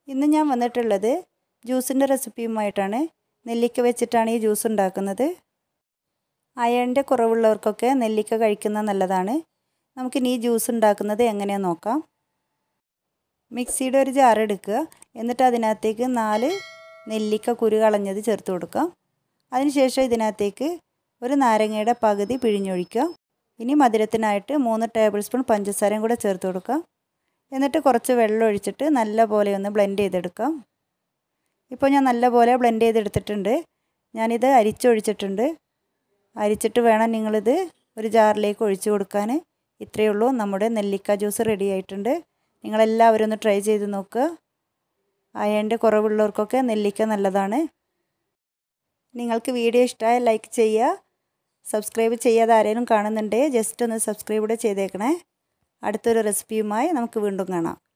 ഇന്ന് ഞാൻ വന്നിട്ടുള്ളത് ജ്യൂസിൻ്റെ റെസിപ്പിയുമായിട്ടാണ് നെല്ലിക്ക വെച്ചിട്ടാണ് ഈ ജ്യൂസ് ഉണ്ടാക്കുന്നത് അയണിൻ്റെ കുറവുള്ളവർക്കൊക്കെ നെല്ലിക്ക കഴിക്കുന്നത് നല്ലതാണ് നമുക്കിനി ഈ ജ്യൂസ് ഉണ്ടാക്കുന്നത് എങ്ങനെയാണെന്ന് നോക്കാം മിക്സിയുടെ ഒരു ജാർ എടുക്കുക എന്നിട്ട് അതിനകത്തേക്ക് നാല് നെല്ലിക്ക കുരു കളഞ്ഞത് ചേർത്ത് കൊടുക്കാം അതിനുശേഷം ഇതിനകത്തേക്ക് ഒരു നാരങ്ങയുടെ പകുതി പിഴിഞ്ഞൊഴിക്കുക ഇനി മധുരത്തിനായിട്ട് മൂന്ന് ടേബിൾ സ്പൂൺ പഞ്ചസാരയും കൂടെ ചേർത്ത് കൊടുക്കാം എന്നിട്ട് കുറച്ച് വെള്ളം ഒഴിച്ചിട്ട് നല്ല പോലെ ഒന്ന് ബ്ലെൻഡ് ചെയ്തെടുക്കാം ഇപ്പോൾ ഞാൻ നല്ല പോലെ ബ്ലെൻഡ് ചെയ്തെടുത്തിട്ടുണ്ട് ഞാനിത് അരിച്ചൊഴിച്ചിട്ടുണ്ട് അരിച്ചിട്ട് വേണം നിങ്ങളിത് ഒരു ജാറിലേക്ക് ഒഴിച്ചു കൊടുക്കാൻ ഇത്രയേ ഉള്ളൂ നമ്മുടെ നെല്ലിക്ക ജ്യൂസ് റെഡി ആയിട്ടുണ്ട് നിങ്ങളെല്ലാവരും ഒന്ന് ട്രൈ ചെയ്ത് നോക്കുക അയണിൻ്റെ കുറവുള്ളവർക്കൊക്കെ നെല്ലിക്ക നല്ലതാണ് നിങ്ങൾക്ക് വീഡിയോ ഇഷ്ടമായ ലൈക്ക് ചെയ്യുക സബ്സ്ക്രൈബ് ചെയ്യാതെ ആരെങ്കിലും കാണുന്നുണ്ടെങ്കിൽ ജസ്റ്റ് ഒന്ന് സബ്സ്ക്രൈബ് കൂടെ ചെയ്തേക്കണേ അടുത്തൊരു റെസിപ്പിയുമായി നമുക്ക് വീണ്ടും കാണാം